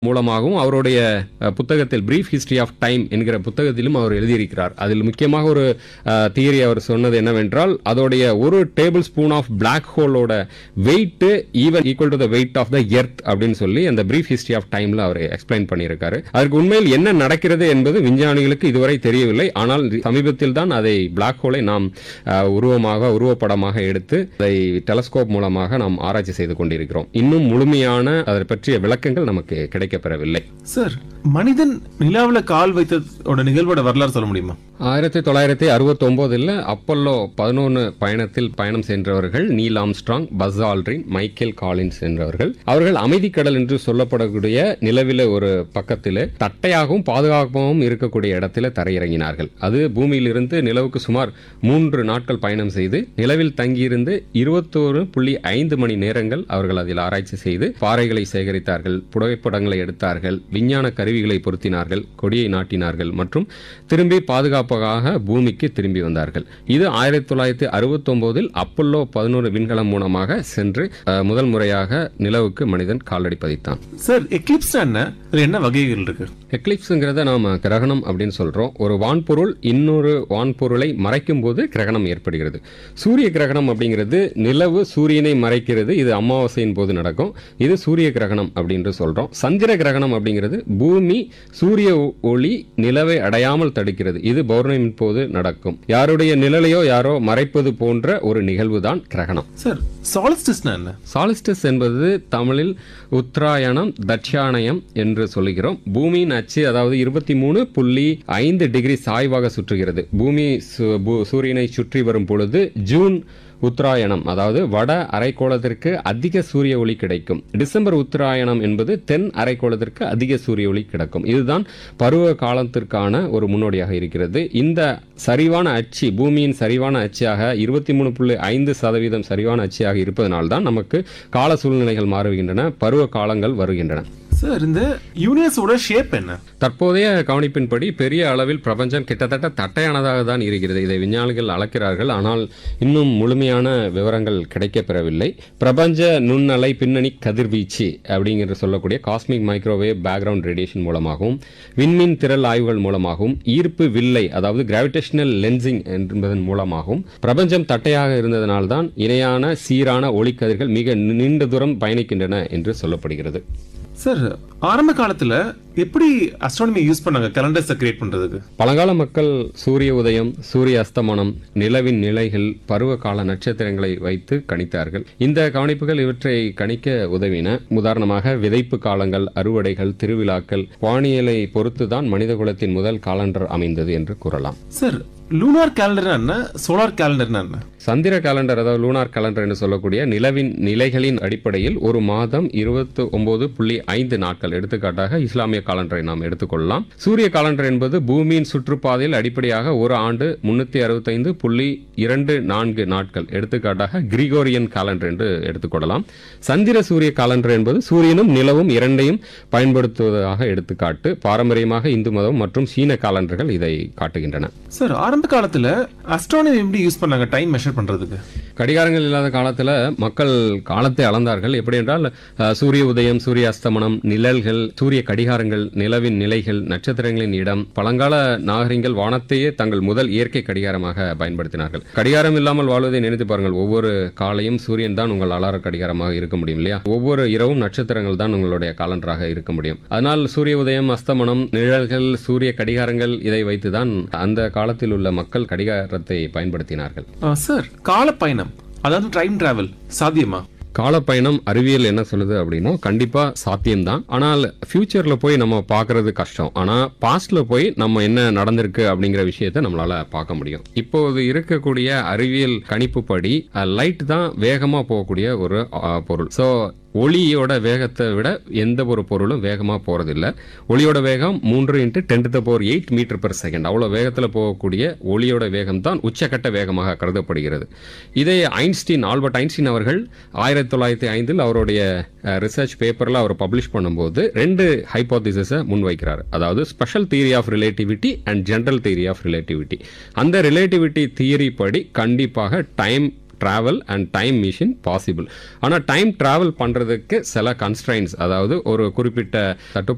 மூலமாகவும் அவருடைய அஹ், புத்தகத்தில் பிரீஃப் ஹிஸ்டரி ஆஃப் டைம் என்கிற புத்தகத்திலும் அவர் எழுதியிருக்கிறார் அதில் முக்கியமாக ஒரு தியரி அவர் சொன்னது என்னவென்றால் அதோடைய ஒரு டேபிள் ஸ்பூன் ஆஃப் பிளாக் ஹோலோட weight even equal to the weight of the earth அப்படின்னு சொல்லி அந்த பிரீஃப் ஹிஸ்டரி ஆஃப் டைம்ல அவர் எக்ஸ்பிளைன் பண்ணியிருக்காரு அதற்கு உண்மையில் என்ன நடக்கிறது என்பது விஞ்ஞானிகளுக்கு இதுவரை தெரியவில்லை ஆனால் சமீபத்தில் தான் அதை பிளாக் ஹோலை நாம் அஹ், உருவமாக உருவப்படமாக எடுத்து அதை டெலஸ்கோப் மூலமாக நாம் ஆராய்ச்சி செய்து கொண்டிருக்கிறோம் இன்னும் முழுமையான அதை பற்றிய விளக்கங்கள் நமக்கு கிடைக்கப்பெறவில்லை சார் மனிதன் நிலாவுல கால் வைத்ததோட நிகழ்வோட வரலாறு சொல்ல முடியுமா ஆயிரத்தி தொள்ளாயிரத்தி அறுபத்தி ஒன்பதுல அப்பல்லோ பதினொன்று பயணத்தில் பயணம் சென்றவர்கள் Neil Armstrong Buzz Aldrin Michael Collins என்றவர்கள் அவர்கள் அமைதிக்கடல் என்று சொல்லப்படக்கூடிய நிலவில ஒரு பக்கத்தில் தட்டையாகவும் பாதுகாப்பாகவும் இருக்கக்கூடிய இடத்துல தரையிறங்கினார்கள் அது பூமியிலிருந்து நிலவுக்கு சுமார் மூன்று நாட்கள் பயணம் செய்து நிலவில் தங்கியிருந்து இருபத்தோரு புள்ளி ஐந்து மணி நேரங்கள் அவர்கள் அதில் ஆராய்ச்சி செய்து பாறைகளை சேகரித்தார்கள் புகைப்படங்களை எடுத்தார்கள் விஞ்ஞான கருவிகளை பொருத்தினார்கள் கொடியை நாட்டினார்கள் மற்றும் திரும்பி பாதுகாப்பாக பூமிக்கு திரும்பி வந்தார்கள் இது ஆயிரத்தி தொள்ளாயிரத்தி அறுபத்தி ஒன்பதில் அப்பல்லோ பதினோரு விண்கலம் மூலமாக சென்று அஹ், முதல் முறையாக நிலவுக்கு மனிதன் காலடி பதித்தான் சார் எக்லிப்ஸ் என்ன இதுல என்ன வகைகள் இருக்கு எக்லிப்ஸுங்கிறத நாம கிரகணம் அப்படின்னு சொல்றோம் ஒரு வான்பொருள் இன்னொரு வான்பொருளை மறைக்கும் போது கிரகணம் ஏற்படுகிறது சூரிய கிரகணம் அப்படிங்கிறது நிலவு சூரியனை மறைக்கிறது இது அமாவாசையின் போது நடக்கும் இது சூரிய கிரகணம் அப்படின்னு சொல்றோம் சந்திர கிரகணம் அப்படிங்கிறது பூமி சூரிய ஒ- ஒளி நிலவை அடையாமல் தடுக்கிறது இது பௌர்ணமியின் போது நடக்கும் யாருடைய நிழலையோ யாரோ மறைப்பது போன்ற ஒரு நிகழ்வு தான் கிரகணம் சார் சாலிஸ்டிஸ்னா என்ன சாலிஸ்டஸ் என்பது தமிழில் உத்தராயணம் தட்சாயணம் என்று சொல்லுகிறோம் பூமியின் அச்சு அதாவது இருபத்தி மூணு புள்ளி ஐந்து டிகிரி சாய்வாக சுற்றுகிறது பூமி சு- பூ- சூரியனை சுற்றி வரும் பொழுது ஜூன் உத்தராயணம் அதாவது வட அரைக்கோளத்திற்கு அதிக சூரிய ஒளி கிடைக்கும் டிசம்பர் உத்தராயணம் என்பது தென் அரைக்கோளத்திற்கு அதிக சூரிய ஒளி கிடைக்கும் இதுதான் பருவ காலத்திற்கான ஒரு முன்னோடியாக இருக்கிறது இந்த சரிவான அச்சு பூமியின் சரிவான அச்சாக இருபத்தி மூணு புள்ளி ஐந்து சதவீதம் சரிவான அச்சாக இருப்பதனால்தான் நமக்கு கால சூழ்நிலைகள் மாறுகின்றன பருவ காலங்கள் வருகின்றன சார் இந்த யூனிவர்ஸோட ஷேப் என்ன தற்போதைய கவனிப்பின்படி பெரிய அளவில் பிரபஞ்சம் கிட்டத்தட்ட தட்டையானதாக தான் இருக்கிறது இதை விஞ்ஞானிகள் அளக்கிறார்கள் ஆனால் இன்னும் முழுமையான விவரங்கள் கிடைக்கப்பெறவில்லை பிரபஞ்ச நுண்ணலை பின்னணி கதிர்வீச்சு அப்படிங்கிற சொல்லக்கூடிய காஸ்மிக் மைக்ரோவேவ் பேக்ரவுண்ட் ரேடியேஷன் மூலமாகவும் விண்மீன் திரள் ஆய்வுகள் மூலமாகவும் ஈர்ப்பு வில்லை அதாவது கிராவிடேஷனல் லென்சிங் என்பதன் மூலமாகவும் பிரபஞ்சம் தட்டையாக இருந்ததனால்தான் இணையான சீரான ஒளிக்கதிர்கள் மிக நீண்ட தூரம் பயணிக்கின்றன என்று சொல்லப்படுகிறது சார் ஆரம்ப காலத்துல எப்படி அஸ்ட்ரானமி யூஸ் பண்ணாங்க கேலண்டர்ஸை கிரியேட் பண்றதுக்கு பழங்கால மக்கள் சூரிய உதயம் சூரிய அஸ்தமனம் நிலவின் நிலைகள் பருவ கால நட்சத்திரங்களை வைத்து கணித்தார்கள் இந்த கவனிப்புகள் இவற்றை கணிக்க உதவின உதாரணமாக விதைப்பு காலங்கள் அறுவடைகள் திருவிழாக்கள் வானியலை பொறுத்துதான் மனித குலத்தின் முதல் காலண்டர் அமைந்தது என்று கூறலாம் சார் லூனார் கேலண்டர்னா என்ன சோலார் கேலண்டர்னா என்ன சந்திர காலண்டர் அதாவது லூனார் காலண்டர் என்று சொல்லக்கூடிய நிலவின் நிலைகளின் அடிப்படையில் ஒரு மாதம் இருபத்தி ஒன்பது புள்ளி ஐந்து நாட்கள் எடுத்துக்காட்டாக இஸ்லாமிய காலண்டரை நாம் எடுத்துக்கொள்ளலாம் சூரிய காலண்டர் என்பது பூமியின் சுற்றுப்பாதையில் அடிப்படையாக ஒரு ஆண்டு முன்னூத்தி அறுபத்தைந்து புள்ளி இரண்டு நான்கு நாட்கள் எடுத்துக்காட்டாக கிரிகோரியன் காலண்டர் என்று எடுத்துக்கொள்ளலாம் சந்திர சூரிய காலண்டர் என்பது சூரியனும் நிலவும் இரண்டையும் பயன்படுத்துவதாக எடுத்துக்காட்டு பாரம்பரியமாக இந்து மதம் மற்றும் சீன காலண்டர்கள் இதை காட்டுகின்றன சார் ஆரம்ப காலத்துல அஸ்ட்ரானமி எப்படி யூஸ் பண்ணாங்க டைம் மெஷர் பண்றதுக்கு கடிகாரங்கள் இல்லாத காலத்துல மக்கள் காலத்தை அளந்தார்கள் எப்படி என்றால் அஹ், சூரிய உதயம் சூரிய அஸ்தமனம் நிழல்கள் சூரிய கடிகாரங்கள் நிலவின் நிலைகள் நட்சத்திரங்களின் இடம் பழங்கால நாகரிகங்கள் வானத்தையே தங்கள் முதல் இயற்கை கடிகாரமாக பயன்படுத்தினார்கள் கடிகாரம் இல்லாமல் வாழ்வதை நினைத்து பாருங்கள் ஒவ்வொரு காலையும் சூரியன் தான் உங்கள் அலார கடிகாரமாக இருக்க முடியும் இல்லையா ஒவ்வொரு இரவும் நட்சத்திரங்கள் தான் உங்களுடைய காலண்டராக இருக்க முடியும் அதனால் சூரிய உதயம் அஸ்தமனம் நிழல்கள் சூரிய கடிகாரங்கள் இதை வைத்துதான் அந்த காலத்தில் உள்ள மக்கள் கடிகாரத்தை பயன்படுத்தினார்கள் ஆ, சார் கால பயணம் அதாவது டைம் டிராவல் சாத்தியமா காலப்பயணம் அறிவியல் என்ன சொல்லுது அப்படின்னா கண்டிப்பா சாத்தியம்தான் ஆனால் ஃபியூச்சர்ல போய் நம்ம பார்க்கிறது கஷ்டம் ஆனா பாஸ்ட்ல போய் நம்ம என்ன நடந்திருக்கு அப்படிங்கிற விஷயத்தை நம்மளால பார்க்க முடியும் இப்போது இருக்கக்கூடிய அறிவியல் கணிப்புப்படி லைட் தான் வேகமா போகக்கூடிய ஒரு அஹ், பொருள் ஸோ ஒளியோட வேகத்தை விட எந்த ஒரு பொருளும் வேகமாக போகிறதில்ல ஒளியோட வேகம் மூன்று into ten to power eight metre per second அவ்வளோ வேகத்தில் போகக்கூடிய ஒளியோட வேகம் தான் உச்சக்கட்ட வேகமாக கருதப்படுகிறது இதை ஐன்ஸ்டீன் ஆல்பர்ட் ஐன்ஸ்டீன் அவர்கள் ஆயிரத்தி தொள்ளாயிரத்தி ஐந்தில் அவருடைய ரிசர்ச் பேப்பரில் அவர் பப்ளிஷ் பண்ணும்போது ரெண்டு ஹைப்போதிசஸை முன்வைக்கிறார் அதாவது special theory of relativity and general theory of relativity அந்த ரிலேட்டிவிட்டி தியரி படி கண்டிப்பாக time travel and time machine possible ஆனால் டைம் டிராவல் பண்ணுறதுக்கு சில கன்ஸ்ட்ரைன்ஸ் அதாவது ஒரு குறிப்பிட்ட தட்டு